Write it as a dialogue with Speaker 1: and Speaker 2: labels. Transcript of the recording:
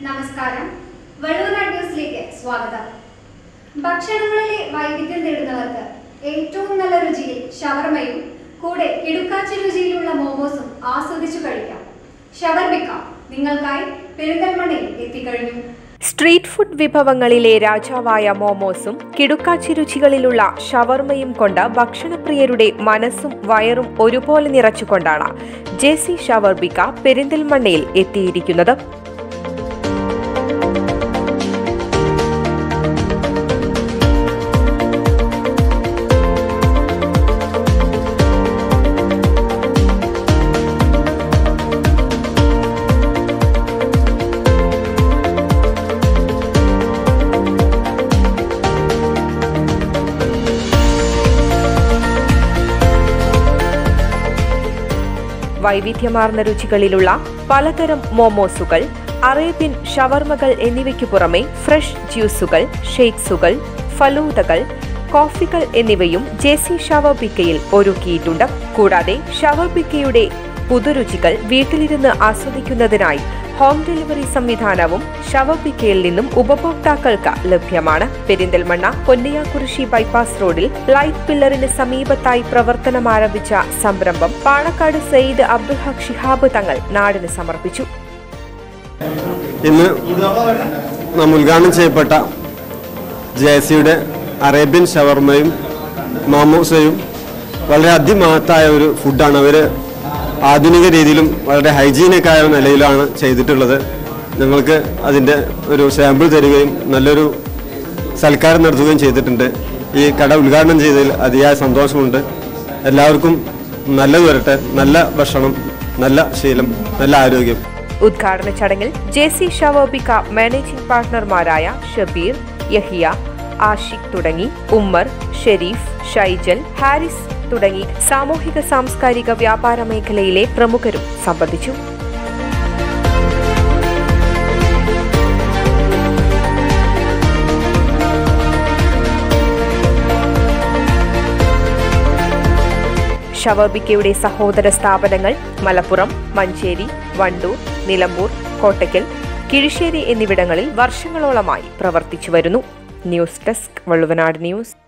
Speaker 1: നമസ്കാരം വെള്ളൂനാട് ന്യൂസിലേക്ക് സ്വാഗതം ഭക്ഷണങ്ങളിലെ വൈവിധ്യം തേടുന്നവർക്ക് ഏറ്റവും നല്ല രുചിയിൽ ഷവർമയും കൂടെ കിടുക്കാച്ചി രുചിയിലുള്ള മോമോസും ആസ്വദിച്ചു കഴിക്കാം ഷവർമിക്ക നിങ്ങൾക്കായി പെരിന്തൽമണ്ണയിൽ എത്തിക്കഴിഞ്ഞു
Speaker 2: സ്ട്രീറ്റ് ഫുഡ് വിഭവങ്ങളിലെ രാജാവായ മോമോസും കിടുക്കാച്ചി രുചികളിലുള്ള ഷവർമയും കൊണ്ട് ഭക്ഷണപ്രിയരുടെ മനസ്സും വയറും ഒരുപോലെ നിറച്ചുകൊണ്ടാണ് ജെ സി ഷവർബിക്ക പെരിന്തൽമണ്ണയിൽ എത്തിയിരിക്കുന്നത് വൈവിധ്യമാർന്ന രുചികളിലുള്ള പലതരം മോമോസുകൾ അറേബ്യൻ ഷവർമകൾ എന്നിവയ്ക്കു പുറമെ ഫ്രഷ് ജ്യൂസുകൾ ഷേക്സുകൾ ഫലൂദകൾ കോഫികൾ എന്നിവയും ജെ സി ഷവർബിക്കയിൽ ഒരുക്കിയിട്ടുണ്ട് കൂടാതെ ഷവർബിക്കയുടെ പുതുരുചികൾ വീട്ടിലിരുന്ന് ആസ്വദിക്കുന്നതിനായി ഹോം ഡെലിവറി സംവിധാനവും ഷവർബിക്കയിൽ നിന്നും ഉപഭോക്താക്കൾക്ക് ലഭ്യമാണ് പെരിന്തൽമണ്ണ പൊന്നയാകുറിശി ബൈപ്പാസ് റോഡിൽ ലൈറ്റ് പില്ലറിന് സമീപത്തായി പ്രവർത്തനം ആരംഭിച്ച സംരംഭം പാണക്കാട് സയ്യിദ് അബ്ദുൽ ഹഖ് ഷിഹാബ് തങ്ങൾ നാടിന് സമർപ്പിച്ചു
Speaker 3: ഇന്ന് നാം ഉദ്ഘാടനം ചെയ്യപ്പെട്ട ജേസിയുടെ അറേബ്യൻ ഷവർമയും മാമോസയും വളരെ അതിമഹത്തായ ഒരു ഫുഡാണ് അവർ ആധുനിക രീതിയിലും വളരെ ഹൈജീനിക്കായ നിലയിലാണ് ചെയ്തിട്ടുള്ളത് ഞങ്ങൾക്ക് അതിൻ്റെ ഒരു സാമ്പിൾ തരികയും നല്ലൊരു സൽക്കാരം നടത്തുകയും ചെയ്തിട്ടുണ്ട് ഈ കട ഉദ്ഘാടനം ചെയ്തതിൽ അതിയായ സന്തോഷമുണ്ട് എല്ലാവർക്കും നല്ലത് വരട്ടെ നല്ല ഭക്ഷണം നല്ല ശീലം നല്ല ആരോഗ്യം
Speaker 2: ഉദ്ഘാടന ചടങ്ങിൽ ജെ സി ഷവർബിക്ക മാനേജിംഗ് പാർട്ണർമാരായ ഷബീർ യഹിയ ആഷിഖ് തുടങ്ങി ഉമ്മർ ഷെരീഫ് ഷൈജൽ ഹാരിസ് തുടങ്ങി സാമൂഹിക സാംസ്കാരിക വ്യാപാര മേഖലയിലെ പ്രമുഖരും സംബന്ധിച്ചു ഷവർബിക്കയുടെ സഹോദര സ്ഥാപനങ്ങൾ മലപ്പുറം മഞ്ചേരി വണ്ടൂർ നിലമ്പൂർ കോട്ടയ്ക്കൽ കിഴിശ്ശേരി എന്നിവിടങ്ങളിൽ വർഷങ്ങളോളമായി പ്രവർത്തിച്ചു വരുന്നു ന്യൂസ് ഡെസ്ക് വള്ളുവനാട് ന്യൂസ്